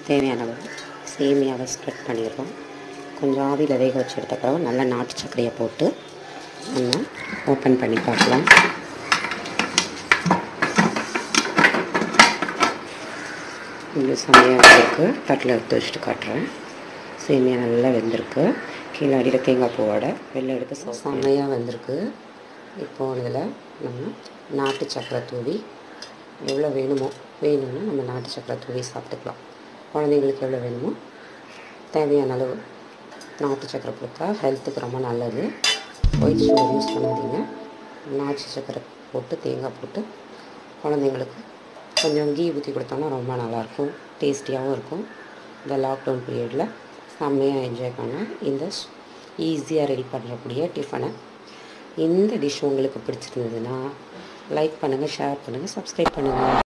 தேவையான அளவு சேமியாவை ஸ்ப்ரெட் பண்ணிடுறோம் கொஞ்சம் ஆவியில் வேக வச்சு எடுத்த பிறகு நல்லா நாட்டு சர்க்கரையை போட்டு நம்ம ஓப்பன் பண்ணி பார்க்கலாம் இது செம்மையாக வெந்திருக்கு தட்டில் எடுத்து வச்சுட்டு காட்டுறேன் சேமியா நல்லா வெந்திருக்கு கீழே அடியில் தேங்காய் பூவோட வெளில எடுத்து ச- செம்மையாக வெந்திருக்கு இப்போ இதில் நம்ம நாட்டு சக்கரை தூவி எவ்வளோ வேணுமோ வேணும்னா நம்ம நாட்டு சக்கரை தூவி சாப்பிட்டுக்கலாம் குழந்தைங்களுக்கு எவ்வளோ வேணுமோ தேவையான அளவு நாட்டு சக்கரை கொடுத்தா ஹெல்த்துக்கு ரொம்ப நல்லது ஒயிட் சுகர் யூஸ் பண்ணாதீங்க நாட்டு சக்கரை போட்டு தேங்காய் போட்டு குழந்தைங்களுக்கு கொஞ்சம் கீ ஊற்றி கொடுத்தோம்னா ரொம்ப நல்லாயிருக்கும் டேஸ்டியாகவும் இருக்கும் இந்த லாக்டவுன் பீரியடில் செம்மையாக என்ஜாய் பண்ண இந்த ஈஸியாக ரெடி பண்ணக்கூடிய டிஃபனை இந்த டிஷ் உங்களுக்கு பிடிச்சிருந்ததுன்னா லைக் பண்ணுங்கள் ஷேர் பண்ணுங்கள் சப்ஸ்கிரைப் பண்ணுங்கள்